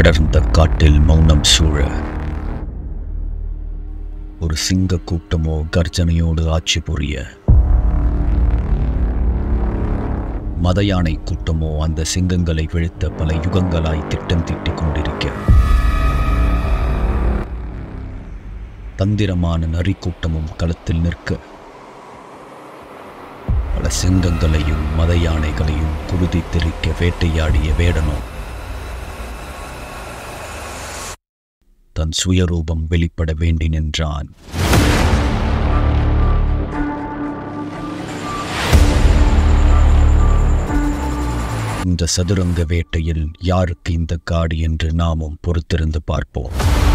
அடர்ந்த காட்டில் மௌனம் சூழ ஒரு சிங்க கூட்டமோ கர்ஜனையோடு ஆட்சி புரிய மத யானை கூட்டமோ அந்த சிங்கங்களை வீழ்த்த பல யுகங்களாய் திட்டம் தீட்டிக் கொண்டிருக்க தந்திரமான நரி கூட்டமும் களத்தில் நிற்க பல சிங்கங்களையும் மத யானைகளையும் குருதி திரிக்க வேட்டையாடிய வேடனோ தன் சுயரூபம் வெளிப்பட வேண்டி நின்றான் இந்த சதுரங்க வேட்டையில் யாருக்கு இந்த காடு என்று நாமும் பொறுத்திருந்து பார்ப்போம்